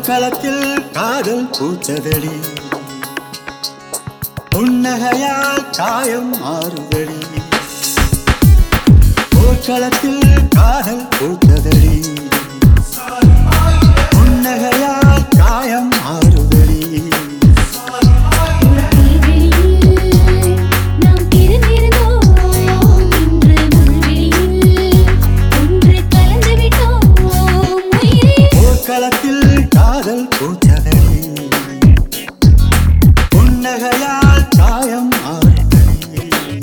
போர்க்களத்தில் காதல் பூத்ததடி புன்னகையால் காயம் மாறுதடி போர்க்களத்தில் காதல் பூத்ததடி புன்னகையால் காயம் மாறுதடி நாம் பிரிந்திருந்தோம் இன்று முள்வெளியில் ஒன்று கலந்து விட்டோம் உயிரே போர்க்களத்தில் காதல் பூத்ததடி புன்னகையால் காயம் மாறுதடி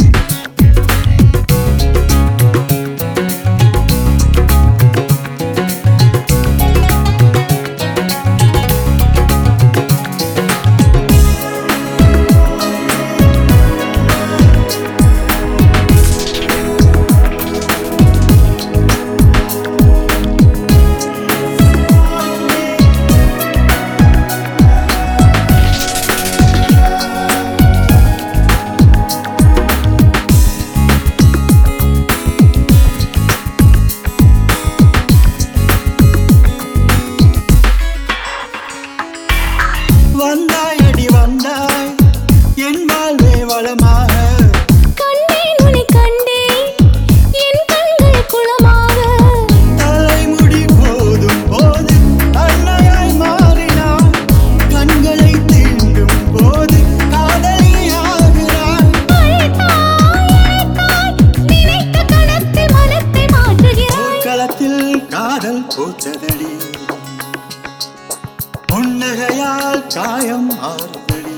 வந்தாய் அடி வந்தாய் என் வாழ்வே வளமாக கண்டேன் உன்னை கண்டேன் என் கண்கள் குளமாக தலைமுடி போதும் போது அன்னையாய் மாறினான் கண்களை தீண்டும் போது காதலியாகிறான் அழைத்தாய் அழைத்தாய் நினைத்த கணத்தில் மனத்தை மாற்றுகிறாய் களத்தில் காதல் பூத்ததடி புன்னகையால் காயம் ஆறுதடி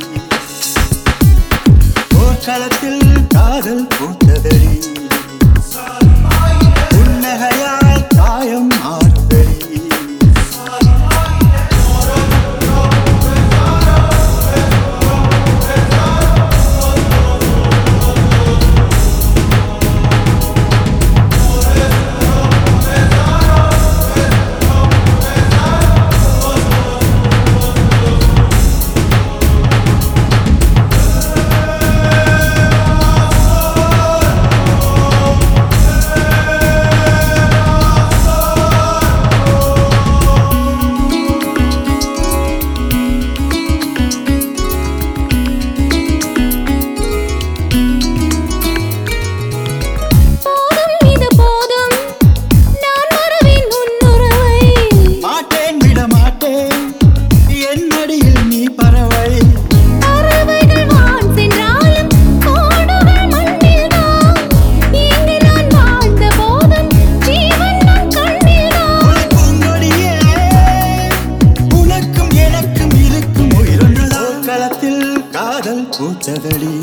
போர்க்களத்தில் காதல் பூத்ததடி புன்னகையால் காயம் ஆறுதடி போதும் இது போதும் நான் மறவேன் உன்னுறவை மாட்டேன் விட மாட்டேன் என் மடியில் நீ பறவை பறவைகள் வான் சென்றாலும் கோடுகள் மண்ணில்தான் இங்கு நான் வாழ்ந்த போதும் ஜீவன் நம் கண்ணில்தான் பூங்கொடியே உனக்கும் எனக்கும் இருக்கும் உயிரொன்றுதான் களத்தில் காதல் பூத்ததடி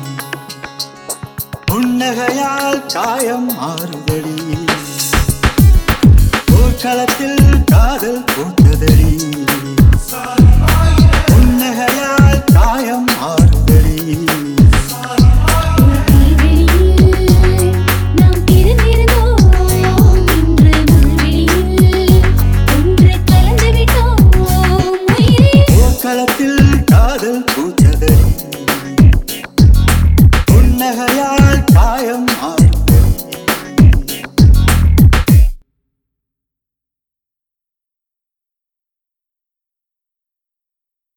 புன்னகையால் காயம் மாறுதடி போர்க்களத்தில் காதல் பூத்ததடி புன்னகையால் காயம் மாறுதடி நாம் பிரிந்திருந்தோம் இன்று முள்வெளியில் ஒன்று கலந்து விட்டோம் உயிரே போர்க்களத்தில்